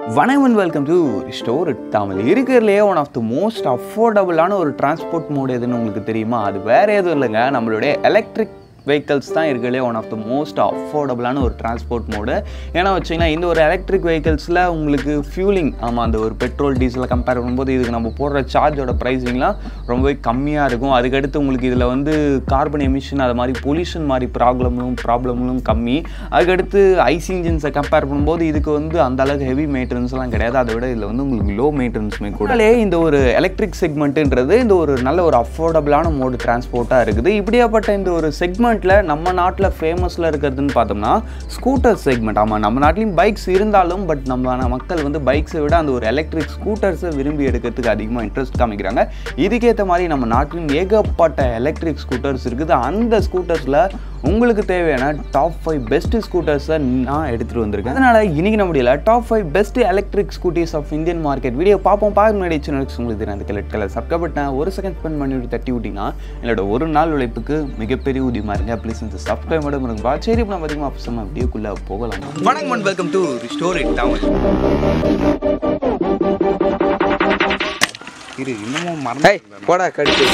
வணக்கம் welcome to story Tamil இருக்கிறதுலையே one of the most அஃபோர்டபுளான ஒரு டிரான்ஸ்போர்ட் மோட் எதுன்னு உங்களுக்கு தெரியுமா அது வேற எதுவும் இல்லைங்க நம்மளுடைய எலக்ட்ரிக் வெஹிக்கல்ஸ் தான் இருக்கிறதுலே ஒன் ஆஃப் த மோஸ்ட் அஃபோர்டபுளான ஒரு டிரான்ஸ்போர்ட் மோடு ஏன்னா வச்சிங்கன்னா இந்த ஒரு எலக்ட்ரிக் வெஹிக்கல்ஸில் உங்களுக்கு ஃபியூலிங் ஆமாம் அந்த ஒரு பெட்ரோல் டீசலை கம்பேர் பண்ணும்போது இதுக்கு நம்ம போடுற சார்ஜோட ப்ரைஸிங்லாம் ரொம்பவே கம்மியாக இருக்கும் அதுக்கடுத்து உங்களுக்கு இதில் வந்து கார்பன் எமிஷன் அது மாதிரி பொல்யூஷன் மாதிரி ப்ராப்ளமும் ப்ராப்ளமும் கம்மி அதுக்கடுத்து ஐசி இன்ஜின்ஸை கம்பேர் பண்ணும்போது இதுக்கு வந்து அந்த அளவுக்கு ஹெவி மெயின்டெனன்ஸ்லாம் கிடையாது அதை விட இதில் வந்து உங்களுக்கு லோ மெயின்டெனன்ஸுமே கூட அதனாலே இந்த ஒரு எலக்ட்ரிக் செக்மெண்ட்டுன்றது இந்த ஒரு நல்ல ஒரு அஃபோர்டபுளான மோடு டிரான்ஸ்போர்ட்டாக இருக்குது இப்படியாப்பட்ட இந்த ஒரு செக்மெண்ட்டில் நம்ம நாட்டில் ஃபேமஸில் இருக்கிறதுன்னு பார்த்தோம்னா ஸ்கூட்டர் செக்மெண்ட் ஆமாம் நம்ம நாட்டிலையும் பைக்ஸ் இருந்தாலும் பட் நம்ம மக்கள் வந்து பைக்ஸை விட அந்த ஒரு எலக்ட்ரிக் ஸ்கூட்டர்ஸை விரும்பி எடுக்கிறதுக்கு அதிகமாக இன்ட்ரெஸ்ட் காமிக்கிறாங்க இதுக்கேற்ற மாதிரி நம்ம நாட்டிலும் ஏகப்பட்ட எலக்ட்ரிக் ஸ்கூட்டர்ஸ் இருக்குது அந்த ஸ்கூட்டர்ஸில் உங்களுக்கு தேவையான டாப் ஃபைவ் பெஸ்ட் ஸ்கூட்டர்ஸை நான் எடுத்துகிட்டு வந்திருக்கேன் அதனால் இன்றைக்கி நம்முடைய top five best electric scooties of Indian market video பார்ப்போம் பார்க்க முன்னாடி சேனலுக்கு உங்களுக்கு தெரியும் அந்த கலர் கலர் சப்ஸ்கிரைப் பட்டன் ஒரு செகண்ட் ஸ்பெண்ட் பண்ணி விட்டு தட்டி விட்டிங்கன்னா என்னோட ஒரு நாள் உழைப்புக்கு மிகப்பெரிய உதவியாக இருங்க ப்ளீஸ் இந்த சப்ஸ்கிரைப் மட்டும் இருக்குப்பா சரி இப்போ நம்ம அதிகமாக பசங்க வீடியோக்குள்ளே போகலாம் வணக்கம் and welcome to story Tamil இரு இன்னமும் மறந்து ஏய் போடா கடிச்சு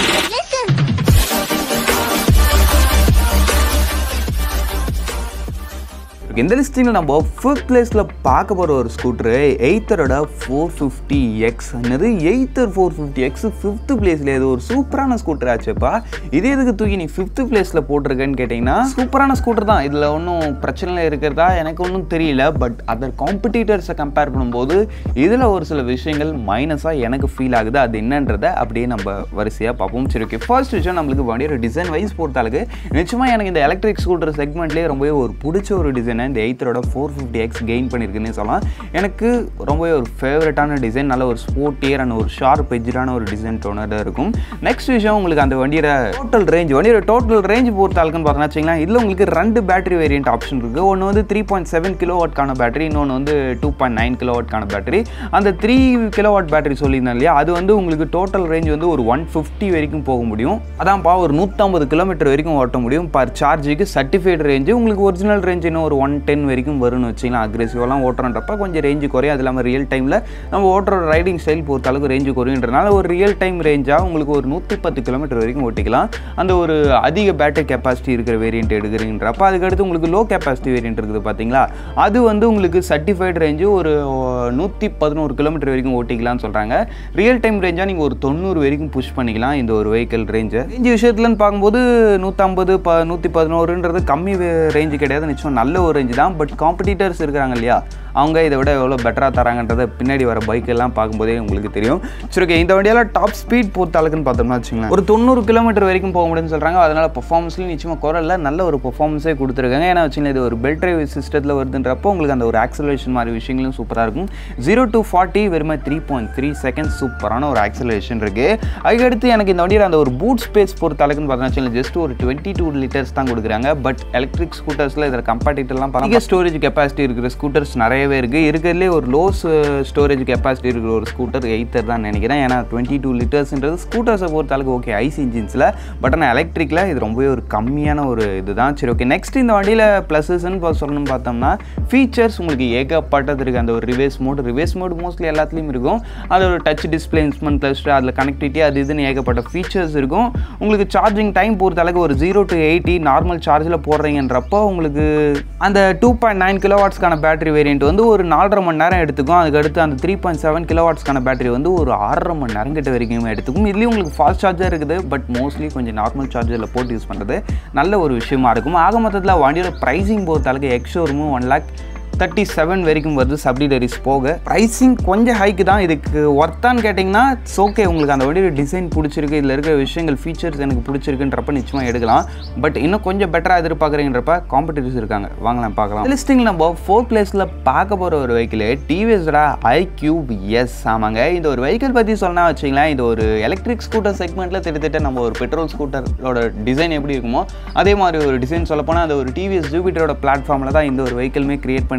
இந்த லிஸ்டிங்கில் நம்ம ஃபிஃப்த் பிளேஸில் பார்க்க போகிற ஒரு ஸ்கூட்ரு எய்த்தரோட ஃபோர் ஃபிஃப்டி எக்ஸ் என்னது Ather four fifty X fifth பிளேஸில் இது ஒரு சூப்பரான ஸ்கூட்டர் ஆச்சுப்பா இதே இதுக்கு தூக்கி நீ ஃபிஃப்த் பிளேஸில் போட்டிருக்கேன்னு கேட்டிங்கன்னா சூப்பரான ஸ்கூட்டர் தான் இதில் ஒன்றும் பிரச்சனை இருக்கிறதா எனக்கு ஒன்றும் தெரியல பட் அதர் காம்படிட்டர்ஸை கம்பேர் பண்ணும்போது இதில் ஒரு சில விஷயங்கள் மைனஸாக எனக்கு ஃபீல் ஆகுது அது என்னன்றதை அப்படியே நம்ம வரிசையாக பார்ப்போம் சரி ஓகே ஃபர்ஸ்ட் விஷயம் நம்மளுக்கு வண்டியோட டிசைன் வைஸ் பொறுத்தாளுக்கு நிச்சயமாக எனக்கு இந்த எலக்ட்ரிக் ஸ்கூட்டர் செக்மெண்ட்லேயே ரொம்பவே ஒரு பிடிச்ச ஒரு டிசைனை இந்த எயித்தரோட ஃபோர் ஃபிஃப்டி எக்ஸ் கெயின் பண்ணியிருக்குன்னே சொல்லலாம் எனக்கு ரொம்பவே ஒரு ஃபேவரட்டான டிசைன் நல்ல ஒரு ஸ்போர்ட்டியர் அண்ட் ஒரு ஷார்ப் எஜ்ஜான ஒரு டிசைன் டோனராக இருக்கும் நெக்ஸ்ட் விஷயம் உங்களுக்கு அந்த வண்டியோட டோட்டல் ரேஞ்ச் வண்டியோட டோட்டல் ரேஞ்ச் பொறுத்த ஆளுக்குன்னு பார்த்தோன்னா வச்சிங்களேன் இதில் உங்களுக்கு ரெண்டு பேட்டரி வேரியன்ட் ஆப்ஷன் இருக்குது ஒன்று வந்து த்ரீ பாயிண்ட் செவன் கிலோ வாட்கான பேட்டரி இன்னொன்று வந்து டூ பாயிண்ட் நைன் கிலோ வாட்கான பேட்டரி அந்த த்ரீ கிலோ வாட் பேட்டரி சொல்லியிருந்தேன் இல்லையா அது வந்து உங்களுக்கு டோட்டல் ரேஞ்ச் வந்து ஒரு ஒன் ஃபிஃப்டி வரைக்கும் போக முடியும் அதான்ப்பா ஒரு நூற்றம்பது கிலோமீட்டர் வரைக்கும் ஓட்ட முடியும் பர் சார்ஜுக்கு சர்டிஃபைடு ரேஞ்சு உங்களுக்கு ஒரிஜினல் ரேஞ்ச் இன்னும் ஒரு ஒன் டென் வரைக்கும் வரும்னு வச்சிங்களா அக்ரெசிவாலாம் ஓட்டுறன்றப்ப கொஞ்சம் ரேஞ்சு குறையும் அது இல்லாமல் ரியல் டைமில் நம்ம ஓட்டுற ரைடிங் ஸ்டைல் பொறுத்த அளவுக்கு ரேஞ்சு குறையுன்றனால ஒரு ரியல் டைம் ரேஞ்சாக உங்களுக்கு ஒரு நூற்றி பத்து கிலோமீட்டர் வரைக்கும் ஓட்டிக்கலாம் அந்த ஒரு அதிக பேட்டரி கெப்பாசிட்டி இருக்கிற வேரியண்ட் எடுக்கிறீன்றப்ப அதுக்கடுத்து உங்களுக்கு லோ கெப்பாசிட்டி வேரியண்ட் இருக்குது பார்த்தீங்களா அது வந்து உங்களுக்கு சர்டிஃபைடு ரேஞ்சு ஒரு நூற்றி பதினோரு கிலோமீட்டர் வரைக்கும் ஓட்டிக்கலாம்னு சொல்கிறாங்க ரியல் டைம் ரேஞ்சாக நீங்கள் ஒரு தொண்ணூறு வரைக்கும் புஷ் பண்ணிக்கலாம் இந்த ஒரு வெஹிக்கல் ரேஞ்சை ரேஞ்சு விஷயத்துலன்னு பார்க்கும்போது நூற்றம்பது ப நூற்றி பதினோருன்றது கம்மி ரேஞ்சு கிடையாது நிச்சயம் நல்ல ஒரு ரேஞ்சு தான் பட் காம்படிட்டர்ஸ் இருக்கிறாங்க இல்லையா அவங்க இதை விட எவ்வளோ பெட்டராக தராங்கன்றதை பின்னாடி வர பைக் எல்லாம் பார்க்கும்போதே உங்களுக்கு தெரியும் சரி ஓகே இந்த வண்டியெல்லாம் டாப் ஸ்பீட் பொறுத்த அளவுக்குன்னு பார்த்தோம்னா வச்சுங்களேன் ஒரு தொண்ணூறு கிலோமீட்டர் வரைக்கும் போக முடியும்னு சொல்கிறாங்க அதனால் பர்ஃபார்மன்ஸ்லையும் நிச்சயமாக குரலில் நல்ல ஒரு பர்ஃபார்மன்ஸே கொடுத்துருக்காங்க ஏன்னா வச்சுங்களேன் இது ஒரு பெல்ட் டிரைவ் சிஸ்டத்தில் வருதுன்றப்போ உங்களுக்கு அந்த ஒரு ஆக்சலேஷன் மாதிரி விஷயங்களும் சூப்பராக இருக்கும் ஜீரோ டு ஃபார்ட்டி வெறுமே த்ரீ பாயிண்ட் த்ரீ செகண்ட் சூப்பரான ஒரு ஆக்சலேஷன் இருக்குது அதுக்கடுத்து எனக்கு இந்த வண்டியில் அந்த ஒரு பூட் ஸ்பேஸ் பொறுத்த அளவுக்குன்னு பார்த்தோம்னா ஜஸ்ட் ஒரு டுவெண்ட்டி டூ லிட்டர்ஸ் தான் கொடுக்குறாங்க பட் எலக்ட்ரிக் ஸ்கூட்டர்ஸில் இதில் கம்பேட்டிட்டர்லாம் அதிக ஸ்டோரேஜ் கெப்பாசிட்டி இருக்கிற ஸ்கூட்டர்ஸ் நிறையவே இருக்குது இருக்கிறதுலே ஒரு லோ ஸ்டோரேஜ் கெப்பாசிட்டி இருக்கிற ஒரு ஸ்கூட்டர் எயித்தர் தான் நினைக்கிறேன் ஏன்னா டுவெண்ட்டி டூ லிட்டர்ஸ்ன்றது ஸ்கூட்டர்ஸை பொறுத்த அளவுக்கு ஓகே ஐசி இன்ஜின்ஸில் பட் ஆனால் எலக்ட்ரிக்கில் இது ரொம்பவே ஒரு கம்மியான ஒரு இதுதான் சரி ஓகே நெக்ஸ்ட் இந்த வண்டியில் ப்ளஸஸ்ன்னு சொல்லணும்னு பார்த்தோம்னா ஃபீச்சர்ஸ் உங்களுக்கு ஏகப்பட்டது இருக்குது அந்த ஒரு reverse mode reverse mode mostly எல்லாத்துலேயும் இருக்கும் அது ஒரு டச் டிஸ்பிளே இன்ஸ்ட்மெண்ட் ப்ளஸ்ட்டு அதில் கனெக்டிவிட்டி அது இதுன்னு ஏகப்பட்ட ஃபீச்சர்ஸ் இருக்கும் உங்களுக்கு சார்ஜிங் டைம் பொறுத்த அளவுக்கு ஒரு ஜீரோ டு எயிட்டி நார்மல் சார்ஜில் போடுறீங்கன்றப்போ உங்களுக்கு அந்த டூ பாயிண்ட் நைன் கிலோ வாட்ஸ்க்கான பேட்டரி வேரியண்ட் வந்து ஒரு நாலரை மணி நேரம் எடுத்துக்கும் அதுக்கடுத்து அந்த த்ரீ பாயிண்ட் செவன் கிலோ வாட்ஸ்க்கான பேட்டரி வந்து ஒரு ஆறரை மணி நேரம் கிட்ட வரைக்கும் எடுத்துக்கும் இதுலேயும் உங்களுக்கு ஃபாஸ்ட் சார்ஜர் இருக்குது பட் மோஸ்ட்லி கொஞ்சம் நார்மல் சார்ஜரில் போட்டு யூஸ் பண்ணுறது நல்ல ஒரு விஷயமா இருக்கும் ஆக மொத்தத்தில் வண்டியோட ப்ரைஸிங் பொறுத்த அளவுக்கு எக்ஷோரூமும் ஒன் லேக் தேர்ட்டி செவன் வரைக்கும் வருது சப்டிடரிஸ் போக ப்ரைஸிங் கொஞ்சம் ஹைக்கு தான் இதுக்கு ஒர்த்தான்னு கேட்டிங்கன்னா ஓகே உங்களுக்கு அந்த வண்டியோட டிசைன் பிடிச்சிருக்கு இதில் இருக்கிற விஷயங்கள் ஃபீச்சர்ஸ் எனக்கு பிடிச்சிருக்குன்றப்ப நிச்சயமாக எடுக்கலாம் பட் இன்னும் கொஞ்சம் பெட்டராக எதிர்பார்க்குறீங்கன்றப்ப காம்படிட்டர்ஸ் இருக்காங்க வாங்கலாம் பார்க்கலாம் லிஸ்டிங்கில் நம்ம ஃபோர் பிளேஸில் பார்க்க போகிற ஒரு வெஹிக்கிள் டிவிஎஸோட ஐ கியூப் எஸ் ஆமாங்க இந்த ஒரு வெஹிக்கிள் பற்றி சொன்னா வச்சிங்களேன் இது ஒரு எலக்ட்ரிக் ஸ்கூட்டர் செக்மெண்ட்டில் திட்டத்தட்ட நம்ம ஒரு பெட்ரோல் ஸ்கூட்டரோட டிசைன் எப்படி இருக்குமோ அதே மாதிரி ஒரு டிசைன் சொல்லப்போனால் அந்த ஒரு டிவிஎஸ் ஜூபிட்டரோட பிளாட்ஃபார்மில் தான் இந்த ஒரு வெஹிக்கிளுமே கிரியேட் பண்ணியிருக்காங்க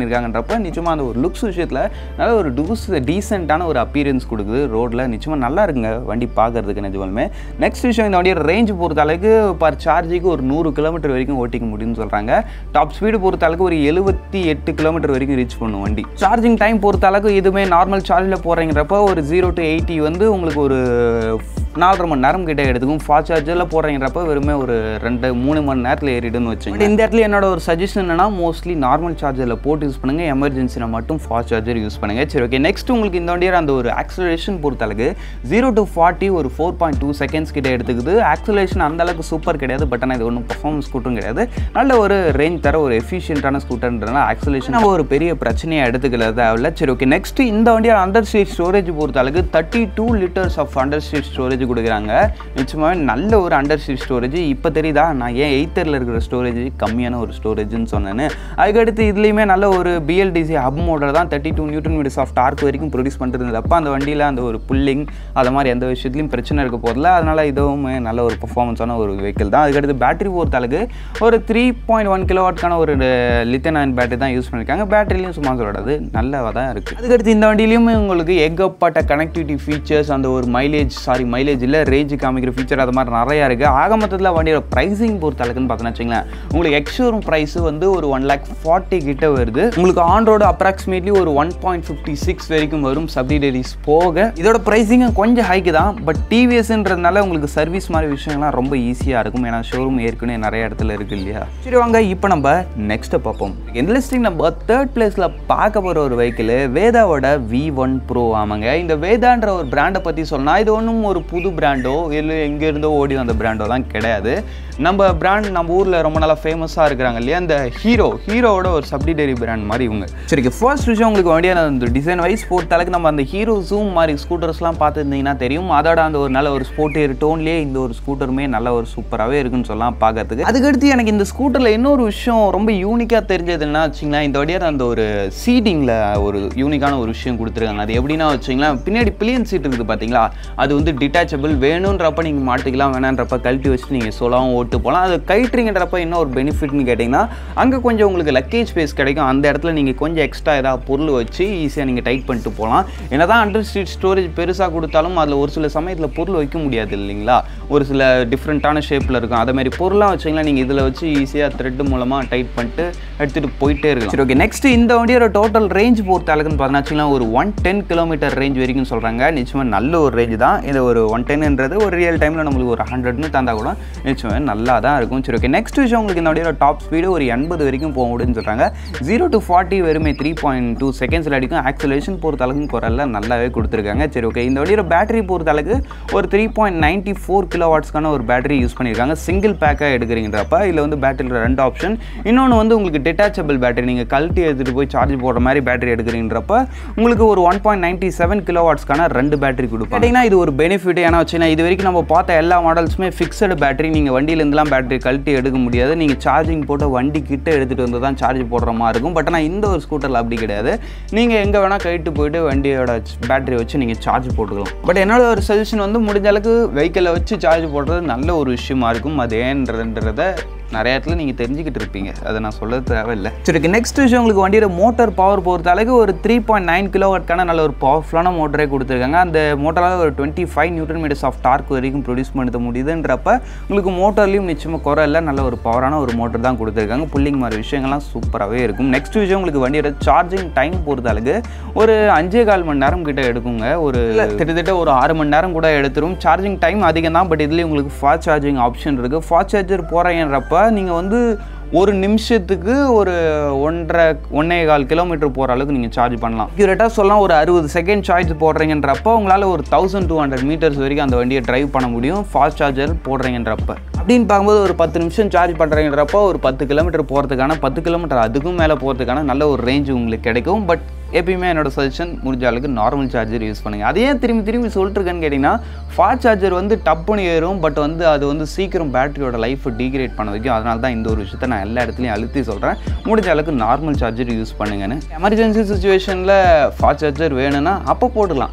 பண்ணியிருக்காங்கன்றப்ப நிச்சயமாக அந்த ஒரு லுக்ஸ் விஷயத்தில் நல்ல ஒரு டூஸ் டீசெண்டான ஒரு அப்பீரியன்ஸ் கொடுக்குது ரோட்டில் நிச்சயமாக நல்லா இருக்குங்க வண்டி பார்க்கறதுக்கு நிஜமாலுமே நெக்ஸ்ட் விஷயம் இந்த வண்டியோட ரேஞ்ச் பொறுத்த அளவுக்கு பர் சார்ஜுக்கு ஒரு நூறு கிலோமீட்டர் வரைக்கும் ஓட்டிக்க முடியும்னு சொல்கிறாங்க டாப் ஸ்பீடு பொறுத்த அளவுக்கு ஒரு எழுபத்தி எட்டு கிலோமீட்டர் வரைக்கும் ரீச் பண்ணும் வண்டி சார்ஜிங் டைம் பொறுத்த அளவுக்கு இதுவுமே நார்மல் சார்ஜில் போகிறீங்கிறப்ப ஒரு ஜீரோ டு எயிட்டி வந்து உங்களுக்கு ஒரு நாலரை மணி நேரம் கிட்ட எடுத்துக்கும் ஃபாஸ்ட் சார்ஜரில் போடுறீங்கிறப்ப வெறுமே ஒரு ரெண்டு மூணு மணி நேரத்தில் ஏறிடுன்னு வச்சுங்க இந்த இடத்துல என்னோட ஒரு சஜஷன் என்னன்னா மோஸ்ட்லி நார்மல் சார்ஜரில் போட்டு யூஸ் பண்ணுங்க எமர்ஜென்சினா மட்டும் ஃபாஸ்ட் சார்ஜர் யூஸ் பண்ணுங்க சரி ஓகே நெக்ஸ்ட் உங்களுக்கு இந்த வண்டியோட அந்த ஒரு ஆக்சலரேஷன் பொறுத்த அளவுக்கு ஜீரோ டு ஃபார்ட்டி ஒரு ஃபோர் பாயிண்ட் டூ செகண்ட்ஸ் கிட்ட எடுத்துக்குது ஆக்சலேஷன் அந்த அளவுக்கு சூப்பர் கிடையாது பட் ஆனால் இது ஒன்றும் பர்ஃபார்மன்ஸ் ஸ்கூட்டரும் கிடையாது நல்ல ஒரு ரேஞ்ச் தர ஒரு எஃபிஷியன்ட்டான ஸ்கூட்டர்ன்றனால ஆக்சலேஷன் நம்ம ஒரு பெரிய பிரச்சனையை எடுத்துக்கல தேவையில்ல சரி ஓகே நெக்ஸ்ட் இந்த வண்டியோட அண்டர் ஸ்டேட் ஸ்டோரேஜ் பொறுத்த அளவுக்கு thirty two litres of under seat storage கொடுக்குறாங்க நிச்சயமாகவே நல்ல ஒரு அண்டர் ஸ்டேட் ஸ்டோரேஜ் இப்போ தெரியுதா நான் ஏன் எயித்தரில் இருக்கிற ஸ்டோரேஜ் கம்மியான ஒரு ஸ்டோரேஜ்னு சொன்னேன்னு அதுக்கடுத்து இதுலேயுமே நல்ல ஒரு பிஎல்டிசி ஹப் மோடர் தான் thirty two newton metres of torque வரைக்கும் ப்ரொடியூஸ் பண்ணுறது அப்போ அந்த வண்டியில் அந்த ஒரு புல்லிங் அது மாதிரி எந்த விஷயத்துலையும் பிரச்சனை இருக்க போதில்ல அதனால் இதுவுமே நல்ல ஒரு பர்ஃபார்மன்ஸான ஒரு வெஹிக்கிள் தான் அதுக்கடுத்து பேட்டரி பொறுத்த அளவுக்கு ஒரு த்ரீ பாயிண்ட் ஒன் கிலோவாட்கான ஒரு லித்தன் அயன் பேட்டரி தான் யூஸ் பண்ணியிருக்காங்க பேட்டரிலையும் சும்மா சொல்லக்கூடாது நல்லதாக தான் இருக்குது அதுக்கடுத்து இந்த வண்டியிலையும் உங்களுக்கு எக்கப்பட்ட கனெக்டிவிட்டி ஃபீச்சர்ஸ் அந்த ஒரு மைலேஜ் சாரி மைலேஜ் இல்லை ரேஞ்சு காமிக்கிற ஃபீச்சர் அது மாதிரி நிறையா இருக்குது ஆக மொத்தத்தில் வண்டியோட ப்ரைஸிங் பொறுத்த அளவுக்குன்னு பார்த்தோன்னா வச்சுங்களேன் உங்களுக்கு எக்ஷோரூம் ப்ரைஸ் வந்து ஒரு ஒன் லேக் ஃபார்ட்டி கிட்ட வருது உங்களுக்கு ஆன் ரோடு அப்ராக்சிமேட்லி ஒரு ஒன் பாயிண்ட் ஃபிஃப்டி சிக்ஸ் வரைக்கும் வரும் சப்சிடரிஸ் போக இதோட ப்ரைஸிங்கும் கொஞ்சம் ஹைக்கு தான் பட் டிவிஎஸ்ன்றதுனால உங்களுக்கு சர்வீஸ் மாதிரி விஷயங்கள்லாம் ரொம்ப ஈஸியாக இருக்கும் ஏன்னா ஷோரூம் ஏற்கனவே நிறைய இடத்துல இருக்கு இல்லையா சரி வாங்க இப்போ நம்ம நெக்ஸ்ட்டை பார்ப்போம் இந்த லிஸ்டிங் நம்ம தேர்ட் பிளேஸில் பார்க்க போகிற ஒரு வெஹிக்கிள் வேதாவோட வி ஒன் ப்ரோ ஆமாங்க இந்த வேதான்ற ஒரு பிராண்டை பற்றி சொன்னால் இது ஒன்றும் ஒரு புது பிராண்டோ இல்லை எங்கேருந்தோ ஓடி வந்த பிராண்டோலாம் கிடையாது நம்ம பிராண்ட் நம்ம ஊரில் ரொம்ப நல்லா ஃபேமஸாக இருக்கிறாங்க இல்லையா இந்த ஹீரோ ஹீரோவோட ஒரு சப்டிடரி பிராண்ட் மாதிரி இவங்க சரி ஃபர்ஸ்ட் விஷயம் உங்களுக்கு வேண்டிய அந்த டிசைன் வைஸ் பொறுத்த அளவுக்கு நம்ம அந்த ஹீரோ ஜூம் மாதிரி ஸ்கூட்டர்ஸ்லாம் பார்த்துருந்தீங்கன்னா தெரியும் அதோட அந்த ஒரு நல்ல ஒரு ஸ்போர்ட்டியர் டோன்லேயே இந்த ஒரு ஸ்கூட்டருமே நல்ல ஒரு சூப்பராகவே இருக்குன்னு சொல்லலாம் பார்க்கறதுக்கு அதுக்கடுத்து எனக்கு இந்த ஸ்கூட்டரில் இன்னொரு விஷயம் ரொம்ப யூனிக்காக தெரிஞ்சது என்ன வச்சிங்களேன் இந்த வழியாக அந்த ஒரு சீட்டிங்கில் ஒரு யூனிக்கான ஒரு விஷயம் கொடுத்துருக்காங்க அது எப்படின்னா வச்சிங்களேன் பின்னாடி பிளியன் சீட் இருக்குது பார்த்தீங்களா அது வந்து டிட்டாச்சபிள் வேணுன்றப்ப நீங்கள் மாட்டிக்கலாம் வேணான்றப்ப கழட்டி வச்சுட்டு நீங்கள் சொல்லாமல் ஓட்டு போகலாம் அது கயிற்றுங்கன்றப்ப என்ன ஒரு பெனிஃபிட்னு கேட்டிங்கன்னா அங்கே கொஞ்சம் உங்களுக்கு லக்கேஜ் ஸ்பேஸ் கிடைக்கும் அந்த இடத்துல நீங்கள் கொஞ்சம் எக்ஸ்ட்ரா ஏதாவது பொருள் வச்சு ஈஸியாக நீங்கள் டைட் பண்ணிட்டு போகலாம் என்ன தான் அண்டர் ஸ்ட்ரீட் ஸ்டோரேஜ் பெருசாக கொடுத்தாலும் அதில் ஒரு சில சமயத்தில் பொருள் வைக்க முடியாது இல்லைங்களா ஒரு சில டிஃப்ரெண்ட்டான ஷேப்பில் இருக்கும் அதே மாதிரி பொருளாக வச்சிங்கன்னா நீங்கள் இதில் வச்சு ஈஸியாக த்ரெட் மூலமாக டைட் பண்ணிட்டு எடுத்துகிட்டு போயிட்டே இருக்கலாம் சரி ஓகே நெக்ஸ்ட் இந்த வண்டியோட டோட்டல் ரேஞ்ச் பொறுத்த அளவுக்குன்னு பார்த்தீங்கன்னா ஒரு ஒன் டென் கிலோமீட்டர் ரேஞ்ச் வரைக்கும் சொல்கிறாங்க நிச்சயமாக நல்ல ஒரு ரேஞ்ச் தான் இது ஒரு ஒன் டென்ன்றது ஒரு ரியல் டைமில் நம்மளுக்கு ஒரு ஹண்ட்ரட்னு தந்தா கூட நிச்சயமாக நல்லா தான் இருக்கும் சரி ஓகே நெக்ஸ்ட் விஷயம் உங்களுக்கு இந்த வண்டியோட டாப் ஸ்பீடு ஒரு எண்பது வரைக்கும் போக முடியும்னு சொல்கிறாங்க ஜீரோ டு ஃபார்ட்டி வெறுமே த்ரீ பாயிண்ட் டூ செகண்ட்ஸில் அடிக்கும் ஆக்சலேஷன் பொறுத்த அளவுக்கு குரல்ல நல்லாவே கொடுத்துருக்காங்க சரி ஓகே இந்த வண்டியோட பேட்டரி பொறுத்த அளவுக்கு ஒரு three point ninety four kilo வாட்ஸ்க்கான ஒரு பேட்டரி யூஸ் பண்ணியிருக்காங்க சிங்கிள் பேக்காக எடுக்கிறீங்கிறப்ப இதில் வந்து பேட்டரியில் ரெண்டு ஆப்ஷன் இன்னொன்று வந்து உங்களுக்கு டிட்டாச்சபிள் பேட்டரி நீங்கள் கழட்டி எடுத்துகிட்டு போய் சார்ஜ் போடுற மாதிரி பேட்டரி எடுக்கிறீங்கிறப்ப உங்களுக்கு ஒரு one point ninety seven kilo வாட்ஸ்க்கான ரெண்டு பேட்டரி கொடுக்கும் கேட்டிங்கன்னா இது ஒரு பெனிஃபிட் ஏன்னா வச்சுன்னா இது வரைக்கும் நம்ம பார்த்த எல்லா மாடல்ஸுமே ஃபிக்ஸடு பேட்டரி நீங்கள் வண்டியிலேருந்துலாம் பேட்டரி கழட்டி எடுக்க முடியாது நீங்கள் சார்ஜிங் போட்டு வண்டி கிட்ட எடுத்துகிட்டு வந்து தான் சார்ஜ் போடுற மாதிரி இருக்கும் பட் ஆனால் இந்த ஒரு ஸ்கூட்டரில் அப்படி கிடையாது நீங்கள் எங்கே வேணால் கழிட்டு போயிட்டு வண்டியோட பேட்டரி வச்சு நீங்கள் சார்ஜ் போட்டுக்கலாம் பட் என்னோட ஒரு சஜஷன் வந்து முடிஞ்ச அளவுக்கு வெஹிக்கிளை வச்சு சார்ஜ் போடுறது நல்ல ஒரு விஷயமா இருக்கும் அது ஏன்றதுன்றத நிறைய இடத்துல நீங்கள் தெரிஞ்சுக்கிட்டு இருப்பீங்க அதை நான் சொல்ல தேவையில்லை சரி நெக்ஸ்ட் விஷயம் உங்களுக்கு வண்டியோட மோட்டார் பவர் பொறுத்த அளவுக்கு ஒரு த்ரீ பாயிண்ட் நைன் கிலோவாட்கான நல்ல ஒரு பவர்ஃபுல்லான மோட்டரே கொடுத்துருக்காங்க அந்த மோட்டரால் ஒரு twenty five newton metres of torque வரைக்கும் ப்ரொடியூஸ் பண்ண முடியுதுன்றப்ப உங்களுக்கு மோட்டர்லையும் நிச்சயமாக குறை இல்லை நல்ல ஒரு பவரான ஒரு மோட்டர் தான் கொடுத்துருக்காங்க புல்லிங் மாதிரி விஷயங்கள்லாம் சூப்பராகவே இருக்கும் நெக்ஸ்ட் விஷயம் உங்களுக்கு வண்டியோட சார்ஜிங் டைம் பொறுத்த அளவுக்கு ஒரு அஞ்சே கால் மணி நேரம் கிட்ட எடுக்குங்க ஒரு கிட்டத்தட்ட ஒரு ஆறு மணி நேரம் கூட எடுத்துரும் சார்ஜிங் டைம் அதிகம் தான் பட் இதுலேயும் உங்களுக்கு ஃபாஸ்ட் சார்ஜிங் ஆப்ஷன் இருக்குது ஃபாஸ்ட் சார்ஜர் போகிறேன்றப்ப நீங்கள் வந்து ஒரு நிமிஷத்துக்கு ஒரு ஒன்றரை ஒன்றே கால் கிலோமீட்டர் போகிற அளவுக்கு நீங்கள் சார்ஜ் பண்ணலாம் அக்யூரேட்டாக சொல்லலாம் ஒரு அறுபது செகண்ட் சார்ஜ் போடுறீங்கன்றப்போ உங்களால் ஒரு தௌசண்ட் டூ ஹண்ட்ரட் மீட்டர்ஸ் வரைக்கும் அந்த வண்டியை டிரைவ் பண்ண முடியும் ஃபாஸ்ட் சார்ஜர் போடுறீங்கன்றப்ப அப்படின்னு பார்க்கும்போது ஒரு பத்து நிமிஷம் சார்ஜ் பண்ணுறீங்கிறப்போ ஒரு பத்து கிலோமீட்டர் போகிறதுக்கான பத்து கிலோமீட்டர் அதுக்கும் மேலே போகிறதுக்கான நல்ல ஒரு ரேஞ்ச் உங்களுக்கு கிடைக்கும் பட் எப்பயுமே என்னோட சஜஷன் முடிஞ்ச அளவுக்கு நார்மல் சார்ஜர் யூஸ் பண்ணுங்க அதே ஏன் திரும்பி திரும்பி சொல்லிட்டுருக்கேன்னு கேட்டிங்கன்னா ஃபாஸ்ட் சார்ஜர் வந்து டப்புன்னு ஏறும் பட் வந்து அது வந்து சீக்கிரம் பேட்டரியோட லைஃப் டீக்ரேட் பண்ண வைக்கும் அதனால தான் இந்த ஒரு விஷயத்தை நான் எல்லா இடத்துலையும் அழுத்தி சொல்கிறேன் முடிஞ்ச அளவுக்கு நார்மல் சார்ஜர் யூஸ் பண்ணுங்கன்னு எமர்ஜென்சி சுச்சுவேஷனில் ஃபாஸ்ட் சார்ஜர் வேணும்னா அப்போ போட்டுக்கலாம்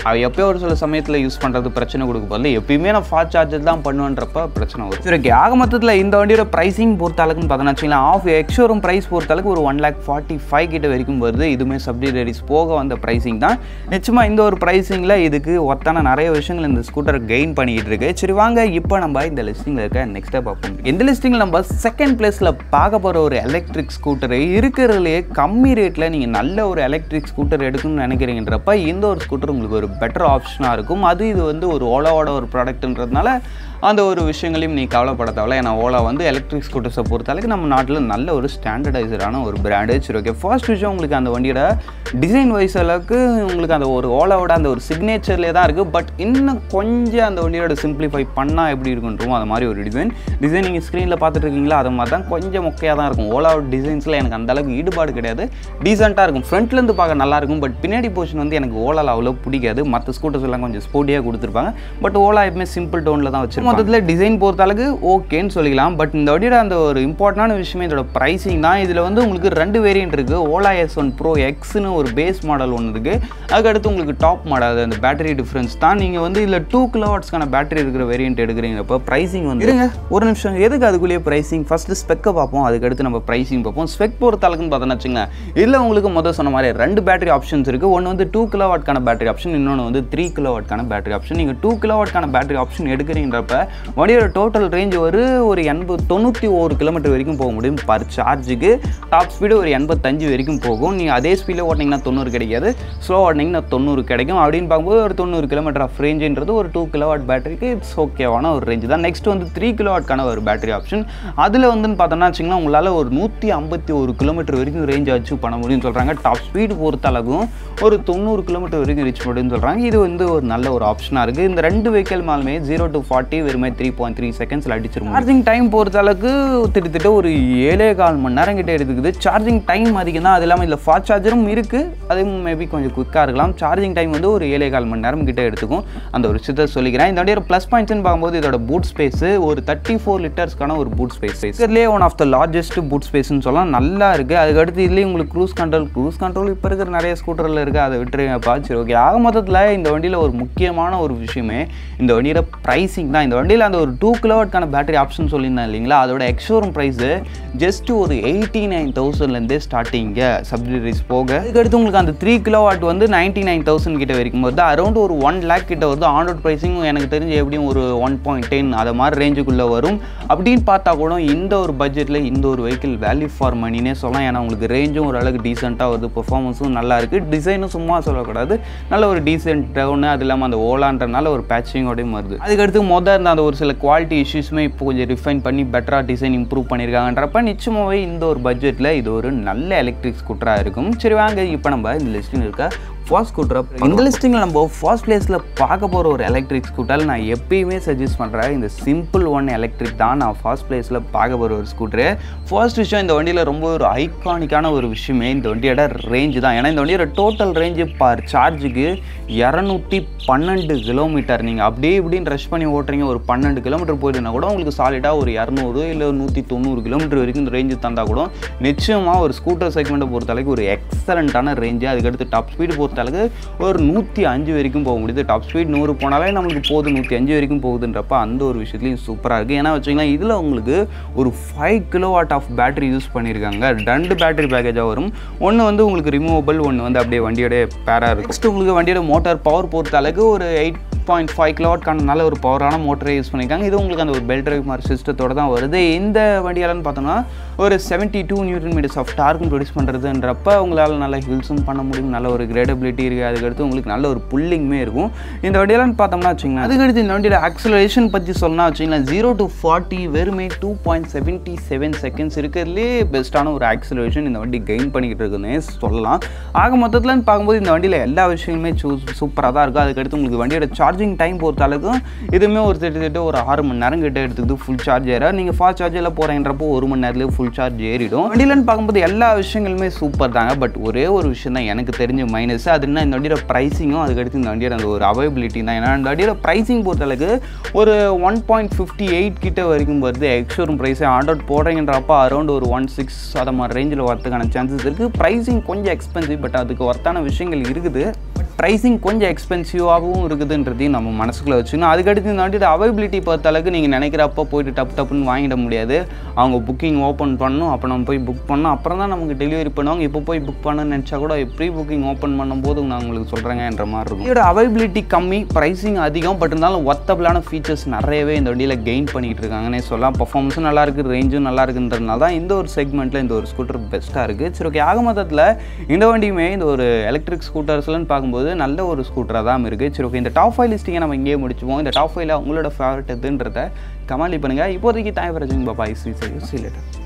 அது எப்போ ஒரு சில சமயத்தில் யூஸ் பண்ணுறது பிரச்சனை கொடுக்க போதில்ல எப்பயுமே நான் ஃபாஸ்ட் சார்ஜர் தான் பண்ணுவேன்றப்ப பிரச்சனை வரும் சரி ஓகே ஆக மொத்தத்தில் இந்த வண்டியோட ப்ரைஸிங் பொறுத்த அளவுக்குன்னு பார்த்தோன்னா வச்சுக்கலாம் ஆஃப் எக்ஷோரூம் ப்ரைஸ் பொறுத்த அளவுக்கு ஒரு ஒன் லேக் ஃபார்ட்டி ஃபைவ் கிட்ட வரைக்கும் வருது இதுவுமே சப்சிடரிஸ் போக வந்த ப்ரைஸிங் தான் நிச்சயமாக இந்த ஒரு ப்ரைஸிங்கில் இதுக்கு ஒர்த்தான நிறைய விஷயங்கள் இந்த ஸ்கூட்டர் கெயின் பண்ணிக்கிட்டு இருக்கு சரி வாங்க இப்போ நம்ம இந்த லிஸ்டிங்கில் இருக்க நெக்ஸ்ட்டாக பார்ப்போம் இந்த லிஸ்டிங்கில் நம்ம செகண்ட் பிளேஸில் பார்க்க போகிற ஒரு எலக்ட்ரிக் ஸ்கூட்டர் இருக்கிறதுலே கம்மி ரேட்டில் நீங்கள் நல்ல ஒரு எலக்ட்ரிக் ஸ்கூட்டர் எடுக்கணும்னு நினைக்கிறீங்கன்றப்ப இந்த ஒரு ஸ்கூட்டர் உங்களுக்கு ஒரு பெட்டர் ஆப்ஷனாக இருக்கும் அது இது வந்து ஒரு ஓலாவோட ஒரு ப்ராடக்ட்ன்றதுனால அந்த ஒரு விஷயங்களையும் நீ கவலைப்பட தேவையில்ல ஏன்னா ஓலா வந்து எலக்ட்ரிக் ஸ்கூட்டர்ஸை பொறுத்தளவுக்கு நம்ம நாட்டில் நல்ல ஒரு ஸ்டாண்டர்டைசரான ஒரு பிராண்டு சரி ஓகே ஃபர்ஸ்ட் விஷயம் உங்களுக்கு அந்த வண்டியோட டிசைன் வைஸ் அளவுக்கு உங்களுக்கு அந்த ஒரு ஓலாவோட அந்த ஒரு சிக்னேச்சர்லேயே தான் இருக்குது பட் இன்னும் கொஞ்சம் அந்த வண்டியோட சிம்பிளிஃபை பண்ணால் எப்படி இருக்குன்றோமோ அது மாதிரி ஒரு டிசைன் டிசைன் நீங்கள் ஸ்க்ரீனில் பார்த்துட்டு இருக்கீங்களா அது மாதிரி தான் கொஞ்சம் மொக்கையாக தான் இருக்கும் ஓலாவோட டிசைன்ஸில் எனக்கு அந்த அளவுக்கு ஈடுபாடு கிடையாது டீசெண்டாக இருக்கும் ஃப்ரண்ட்லேருந்து பார்க்க நல்லா இருக்கும் பட் பின்னாடி போர்ஷன் வந்து எனக்கு ஓலாவில் அவ்வளோ பிடிக்காது மற்ற ஸ்கூட்டர்ஸ் எல்லாம் கொஞ்சம் ஸ்போர்ட்டியாக கொடுத்துருப்பாங்க பட் ஓலா எப்பவுமே சிம்பிள் டோனில் தான் வச்சிருப்பாங்க மொத்தத்தில் டிசைன் பொறுத்த அளவுக்கு ஓகேன்னு சொல்லிக்கலாம் பட் இந்த வண்டியோட அந்த ஒரு இம்பார்ட்டண்டான விஷயமே இதோட ப்ரைஸிங் தான் இதில் வந்து உங்களுக்கு ரெண்டு வேரியன்ட் இருக்குது ஓலா எஸ் ஒன் ப்ரோ எக்ஸ்னு ஒரு பேஸ் மாடல் ஒன்று இருக்குது அதுக்கடுத்து உங்களுக்கு டாப் மாடல் அந்த பேட்டரி டிஃப்ரென்ஸ் தான் நீங்கள் வந்து இதில் டூ கிலோவாட்ஸ்க்கான பேட்டரி இருக்கிற வேரியன்ட் எடுக்கிறீங்கப்போ ப்ரைஸிங் வந்து இருங்க ஒரு நிமிஷம் எதுக்கு அதுக்குள்ளேயே ப்ரைஸிங் ஃபஸ்ட்டு ஸ்பெக்கை பார்ப்போம் அதுக்கடுத்து நம்ம ப்ரைஸிங் பார்ப்போம் ஸ்பெக் பொறுத்த அளவுக்குன்னு பார்த்தோன்னு வச்சுங்க இதில் உங்களுக்கு முதல் சொன்ன மாதிரி ரெண்டு பேட்டரி ஆப்ஷன்ஸ் இருக்குது ஒன்று வந்து டூ கிலோவாட்க்கான பேட்டரி ஆப்ஷன் இன்னொன்று வந்து த்ரீ கிலோவாட்க்கான பேட்டரி ஆப்ஷன் நீங்கள் டூ கிலோவாட்க்கான பேட்டரி ஆப்ஷன் எடுக்கிறீங்கிறப்ப வண்டியோட டோட்டல் ரேஞ்ச் ஒரு ஒரு எண்பது தொண்ணூற்றி ஒரு கிலோமீட்டர் வரைக்கும் போக முடியும் பர் சார்ஜுக்கு டாப் ஸ்பீடு ஒரு எண்பத்தஞ்சு வரைக்கும் போகும் நீங்கள் அதே ஸ்பீடில் ஓட்டிங்கன்னா தொண்ணூறு கிடைக்காது ஸ்லோ ஓட்டிங்கன்னா தொண்ணூறு கிடைக்கும் அப்படின்னு பார்க்கும்போது ஒரு தொண்ணூறு கிலோமீட்டர் ஆஃப் ரேஞ்சுன்றது ஒரு டூ கிலோவாட் பேட்டரிக்கு இட்ஸ் ஓகேவான ஒரு ரேஞ்ச் தான் நெக்ஸ்ட் வந்து த்ரீ கிலோவாட்க்கான ஒரு பேட்டரி ஆப்ஷன் அதில் வந்துன்னு பார்த்தோன்னா வச்சிங்கன்னா உங்களால் ஒரு நூற்றி ஐம்பத்தி ஒரு கிலோமீட்டர் வரைக்கும் ரேஞ்ச் அச்சீவ் பண்ண முடியும்னு சொல்கிறாங்க டாப் ஸ்பீடு பொறுத்த அளவுக்கும் ஒரு தொண்ணூறு கிலோமீட்டர் வரைக்கும் ரீச் முடியும்னு சொல்கிறாங்க இது வந்து ஒரு நல்ல ஒரு ஆப்ஷனாக இருக்குது இந்த ரெண்டு வெஹிக்கல் மேலுமே ஜீரோ டு ஃபார்ட்டி வெறுமே த்ரீ பாயிண்ட் த்ரீ செகண்ட்ஸில் அடிச்சிருக்கும் சார்ஜிங் டைம் பொறுத்த அளவுக்கு திட்டத்தட்ட ஒரு ஏழே கால் மணி நேரம் கிட்ட எடுத்துக்குது சார்ஜிங் டைம் அதிகம் தான் அது இல்லாமல் இதில் ஃபாஸ்ட் சார்ஜரும் இருக்குது அதுவும் மேபி கொஞ்சம் குயிக்காக இருக்கலாம் சார்ஜிங் டைம் வந்து ஒரு ஏழே கால் மணி நேரம் கிட்ட எடுத்துக்கும் அந்த ஒரு விஷயத்தை சொல்லிக்கிறேன் இந்த வண்டியோட ப்ளஸ் பாயிண்ட்ஸ்னு பார்க்கும்போது இதோட பூட் ஸ்பேஸ் ஒரு தேர்ட்டி ஃபோர் லிட்டர்ஸ்க்கான ஒரு பூட் ஸ்பேஸ் இதுலேயே one of the largest boot ஸ்பேஸ்னு சொல்லலாம் நல்லா இருக்குது அதுக்கடுத்து இதுலேயே உங்களுக்கு க்ரூஸ் கண்ட்ரோல் க்ரூஸ் கண்ட்ரோல் இப்போ இருக்கிற நிறைய ஸ்கூட்டரில் இருக்குது அதை விட்டுருங்கப்பா சரி ஓகே ஆக மொத்தத்தில் இந்த வண்டியில் ஒரு முக்கியமான ஒரு விஷயமே இந்த வண்டியோட ப்ரைஸிங் தான் இந்த வண்டியில் அந்த ஒரு டூ கிலோவாட்க்கான பேட்டரி ஆப்ஷன் சொல்லியிருந்தேன் இல்லைங்களா அதோட எக்ஷோரூம் ப்ரைஸு ஜஸ்ட் ஒரு எயிட்டி நைன் தௌசண்ட்லேருந்தே ஸ்டார்டிங்க சப்சிடரிஸ் போக அதுக்கடுத்து உங்களுக்கு அந்த த்ரீ கிலோவாட் வந்து நைன்ட்டி நைன் தௌசண்ட் கிட்ட வரைக்கும் வருது அரௌண்ட் ஒரு ஒன் லேக் கிட்ட வருது ஆன் ரோட் ப்ரைஸிங் எனக்கு தெரிஞ்சு எப்படியும் ஒரு ஒன் பாயிண்ட் டென் அதை மாதிரி ரேஞ்சுக்குள்ளே வரும் அப்படின்னு பார்த்தா கூட இந்த ஒரு பட்ஜெட்டில் இந்த ஒரு வெஹிக்கிள் வேல்யூ ஃபார் மணினே சொல்லலாம் ஏன்னா உங்களுக்கு ரேஞ்சும் ஓரளவுக்கு டீசெண்டாக வருது பெர்ஃபார்மன்ஸும் நல்லா இருக்குது டிசைனும் சும்மா சொல்லக்கூடாது நல்ல ஒரு டீசென்ட் டவுனு அது இல்லாமல் அந்த ஓலான்றனால ஒரு பேச்சிங்கோடையும் வருது அதுக்கடுத்து மொதல் இருந்த அந்த ஒரு சில குவாலிட்டி இஷ்யூஸுமே இப்போ கொஞ்சம் ரிஃபைன் பண்ணி பெட்டராக டிசைன் இம்ப்ரூவ் பண்ணியிருக்காங்கன்றப்ப நிச்சயமாகவே இந்த ஒரு பட்ஜெட்டில் இது ஒரு நல்ல எலக்ட்ரிக் ஸ்கூட்டராக இருக்கும் சரி வாங்க இப்போ நம்ம இந்த லிஸ்ட்டில் இருக்க ஃபர்ஸ்ட் ஸ்கூட்டரை இந்த லிஸ்டிங்கில் நம்ம ஃபர்ஸ்ட் பிளேஸில் பார்க்க போகிற ஒரு எலக்ட்ரிக் ஸ்கூட்டர் நான் எப்பயுமே சஜஸ்ட் பண்ணுறேன் இந்த சிம்பிள் ஒன் எலக்ட்ரிக் தான் நான் ஃபர்ஸ்ட் பிளேஸில் பார்க்க போகிற ஒரு ஸ்கூட்டரு ஃபர்ஸ்ட் விஷயம் இந்த வண்டியில் ரொம்ப ஒரு ஐகானிக்கான ஒரு விஷயமே இந்த வண்டியோட ரேஞ்சு தான் ஏன்னா இந்த வண்டியோட டோட்டல் ரேஞ்சு பர் சார்ஜுக்கு இரநூத்தி பன்னெண்டு கிலோமீட்டர் நீங்கள் அப்படியே இப்படின்னு ரஷ் பண்ணி ஓட்டுறீங்க ஒரு பன்னெண்டு கிலோமீட்டர் போயிட்டுனா கூட உங்களுக்கு சாலிடாக ஒரு இரநூறு இல்லை நூற்றி தொண்ணூறு கிலோமீட்டர் வரைக்கும் இந்த ரேஞ்சு தந்தால் கூட நிச்சயமாக ஒரு ஸ்கூட்டர் செக்மெண்ட்டை பொறுத்தளவுக்கு ஒரு எக்ஸலண்ட்டான ரேஞ்சு அதுக்கடுத்து டாப் ஸ்பீடு பொறுத்தளவுக்கு ஒரு நூற்றி அஞ்சு வரைக்கும் போக முடியுது டாப் ஸ்பீட் நூறு போனாலே நம்மளுக்கு போகுது நூற்றி அஞ்சு வரைக்கும் போகுதுன்றப்ப அந்த ஒரு விஷயத்துலையும் சூப்பராக இருக்குது ஏன்னா வச்சிங்கன்னா இதில் உங்களுக்கு ஒரு five kilo watt of battery use பண்ணியிருக்காங்க ரெண்டு பேட்டரி பேக்கேஜாக வரும் ஒன்று வந்து உங்களுக்கு ரிமூவபிள் ஒன்று வந்து அப்படியே வண்டியோட பேராக இருக்கும் நெக்ஸ்ட் உங்களுக்கு வண்டியோட மோட்டார் பவர் பொறுத்த அளவுக்கு ஒரு எயிட் பாயிண்ட் ஃபைவ் கிலோவாட்கான நல்ல ஒரு பவரான மோட்டரை யூஸ் பண்ணியிருக்காங்க இது உங்களுக்கு அந்த ஒரு பெல் டிரைவ் மாதிரி சிஸ்டத்தோட தான் வருது இந்த வண்டியாலன்னு பார்த்தோம்னா ஒரு seventy two newton metres of டார்க்கும் ப்ரொடியூஸ் பண்ணுறதுன்றப்ப உங்களால் நல்ல ஹில்ஸும் பண்ண முடியும் நல்ல ஒரு கிரேடபிலிட்டி இருக்குது அதுக்கடுத்து உங்களுக்கு நல்ல ஒரு புல்லிங்குமே இருக்கும் இந்த வண்டியெல்லாம் பார்த்தோம்னா வச்சிங்களேன் அதுக்கடுத்து இந்த வண்டியோட ஆக்சலரேஷன் பற்றி சொன்னால் வச்சிங்களேன் ஜீரோ டு ஃபார்ட்டி வெறுமே two point seventy seven seconds இருக்கிறதுலே பெஸ்ட்டான ஒரு ஆக்சலரேஷன் இந்த வண்டி கெயின் பண்ணிக்கிட்டு இருக்குன்னே சொல்லலாம் ஆக மொத்தத்தில் பார்க்கும்போது இந்த வண்டியில் எல்லா விஷயங்களுமே சூ சூப்பராக தான் இருக்கும் அதுக்கடுத்து உங்களுக்கு வண்டியோட சார்ஜிங் டைம் பொறுத்த அளவுக்கு இதுவுமே ஒரு திட்டத்தட்ட ஒரு ஆறு மணி நேரம் கிட்ட எடுத்துக்கிட்டு ஃபுல் சார்ஜ் ஏற நீங்கள் ஃபாஸ்ட் சார்ஜில் போகிறேன்றப்போ ஒரு மணி நேரத்துலேயே ஃபுல் சார்ஜ் ஏறிடும் வண்டியிலன்னு பார்க்கும்போது எல்லா விஷயங்களுமே சூப்பர் தாங்க பட் ஒரே ஒரு விஷயம் தான் எனக்கு தெரிஞ்ச மைனஸ் அது என்ன இந்த வண்டியோட ப்ரைஸிங்கும் அதுக்கடுத்து இந்த வண்டியோட அந்த ஒரு அவைபிலிட்டி தான் ஏன்னா இந்த வண்டியோட ப்ரைஸிங் பொறுத்தளவுக்கு ஒரு ஒன் பாயிண்ட் ஃபிஃப்டி எயிட் கிட்ட வரைக்கும் வருது எக்ஷோரூம் ப்ரைஸே ஆண்டோட் போடுறீங்கன்றப்ப அரௌண்ட் ஒரு ஒன் சிக்ஸ் அதை மாதிரி ரேஞ்சில் வரதுக்கான சான்சஸ் இருக்குது ப்ரைஸிங் கொஞ்சம் எக்ஸ்பென்சிவ் பட் அதுக்கு ஒர்த்தான விஷயங்கள் இருக்குது பட் ப்ரைஸிங் கொஞ்சம் எக்ஸ்பென்சிவாகவும் இருக்குதுன்றதையும் நம்ம மனசுக்குள்ளே வச்சுக்கணும் அதுக்கடுத்து இந்த வண்டியோட அவைபிலிட்டி பொறுத்த அளவுக்கு நீங்கள் நினைக்கிறப்ப போயிட்டு டப் டப்புன்னு வாங்கிட முடியாது அவங்க புக்கிங் ஓப்பன் பண்ணணும் அப்போ நம்ம போய் புக் பண்ணோம் அப்புறம் தான் நமக்கு டெலிவரி பண்ணுவாங்க இப்போ போய் புக் பண்ணணும்னு நினச்சா கூட ப்ரீ புக்கிங் ஓப்பன் பண்ணும்போது நான் உங்களுக்கு சொல்கிறேங்கன்ற மாதிரி இருக்கும் இதோட அவைபிலிட்டி கம்மி ப்ரைஸிங் அதிகம் பட் இருந்தாலும் ஒத்தபிளான ஃபீச்சர்ஸ் நிறையவே இந்த வண்டியில் கெயின் பண்ணிகிட்டு இருக்காங்கன்னே சொல்லலாம் பர்ஃபார்மன்ஸும் நல்லா இருக்குது ரேஞ்சும் நல்லா இருக்குன்றதுனால தான் இந்த ஒரு செக்மெண்ட்டில் இந்த ஒரு ஸ்கூட்டர் பெஸ்ட்டாக இருக்குது சரி ஓகே ஆக மொத்தத்தில் இந்த வண்டியுமே இந்த ஒரு எலக்ட்ரிக் ஸ்கூட்டர்ஸ்லன்னு பார்க்கும்போது நல்ல ஒரு ஸ்கூட்டராக தான் இருக்குது சரி ஓகே இந்த டாப் ஃபைவ் லிஸ்டிங்கை நம்ம இங்கேயே முடிச்சுப்போம் இந்த டாப் ஃபைவ்ல உங்களோட ஃபேவரட் எதுன்றத கமாலி பண்ணுங்கள் இப்போதைக்கு தாய் பிரஜிங் பாபா ஐசி சரி